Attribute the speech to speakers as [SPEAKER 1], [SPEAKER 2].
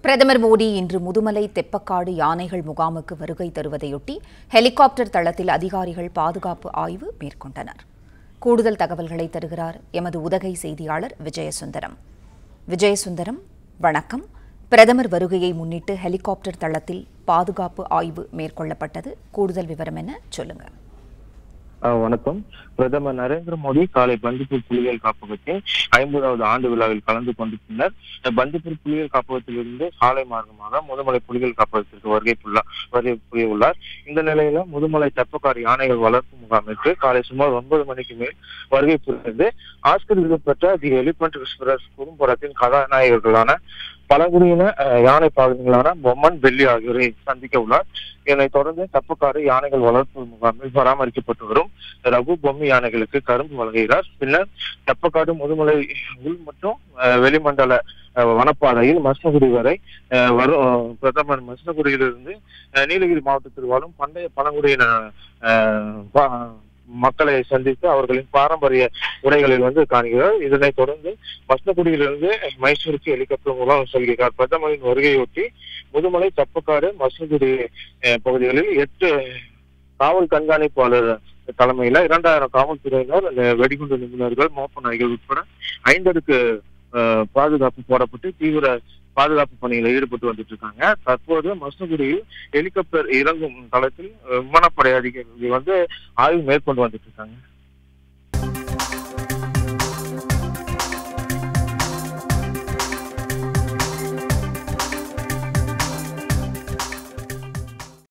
[SPEAKER 1] பிரதமர் மோடி இன்று முதுமலை தெப்பக்காடு யானைகள் முகாமுக்கு வருகை தருவதையொட்டி ஹெலிகாப்டர் தளத்தில் அதிகாரிகள் பாதுகாப்பு ஆய்வு மேற்கொண்டனர் கூடுதல் தகவல்களை தருகிறார் எமது உதகை செய்தியாளர் விஜயசுந்தரம் விஜயசுந்தரம் வணக்கம் பிரதமர் வருகையை முன்னிட்டு ஹெலிகாப்டர் தளத்தில் பாதுகாப்பு ஆய்வு மேற்கொள்ளப்பட்டது கூடுதல் விவரம் என்ன சொல்லுங்க
[SPEAKER 2] ஆஹ் வணக்கம் பிரதமர் நரேந்திர மோடி காலை பந்திப்பூர் புலிகள் காப்பகத்தின் ஐம்பதாவது ஆண்டு விழாவில் கலந்து கொண்ட பின்னர் பந்திப்பூர் புலிகள் காப்பகத்திலிருந்து சாலை மார்க்கமாக முதுமலை புலிகள் காப்பகத்திற்கு வருகை புள்ள வருகை புரிய உள்ளார் இந்த நிலையில முதுமலை தெப்பக்கார் யானைகள் வளர்ப்பு முகாமிற்கு காலை சுமார் ஒன்பது மணிக்கு மேல் வருகை புரிந்தது ஆஸ்கர் விருது பெற்ற தி எலிபென்ட் எக்ஸ்பிரஸ் குறும்படத்தின் கதாநாயகர்களான பழங்குடியின அஹ், யானை பாகங்களான பொம்மன் பெல்லி ஆகியோரை சந்திக்க உள்ளார் இதனைத் தொடர்ந்து தப்புக்காடு யானைகள் வளர்ப்பு முகாமில் பராமரிக்கப்பட்டு வரும் ரகு பொம்மை யானைகளுக்கு கரும்பு வழங்குகிறார் பின்னர் தெப்பக்காடு முதுமலை உள் மற்றும் அஹ், வெளிமண்டல அஹ், வனப்பாதையில் மசனகுடி வரை அஹ், வரும் அஹ், பிரதமர் மசனகுடியிலிருந்து அஹ், நீலகிரி மாவட்டத்தில் வாழும் பண்டைய பழங்குடியின அஹ், பா- மக்களை சந்தித்து அவர்களின் பாரம்பரிய உடைகளில் வந்து காண்கிறார் இதனைத் தொடர்ந்து மசனகுடியிலிருந்து மைசூருக்கு ஹெலிகாப்டர் மூலம் செல்கிறார் பிரதமரின் வருகையொட்டி முதுமலை தப்பக்காடு மசனகுடி அஹ், பகுதிகளில் எட்டு காவல் கண்காணிப்பாளர் தலைமையில இரண்டாயிரம் காவல்துறையினர் அஹ், வெடிகுண்டு நிபுணர்கள் மோப்ப நாய்கள் உட்பட ஐந்தடுக்கு அஹ், பாதுகாப்பு போடப்பட்டு தீவிர பாதுகாப்பு பணியில் ஈடுபட்டு வந்துட்டு இருக்காங்க தற்போது மசனகுடியில் ஹெலிகாப்டர் இறங்கும் தளத்தில் அஹ், விமானப்படை அதிகாரிகள் வந்து ஆய்வு மேற்கொண்டு வந்துட்டு இருக்காங்க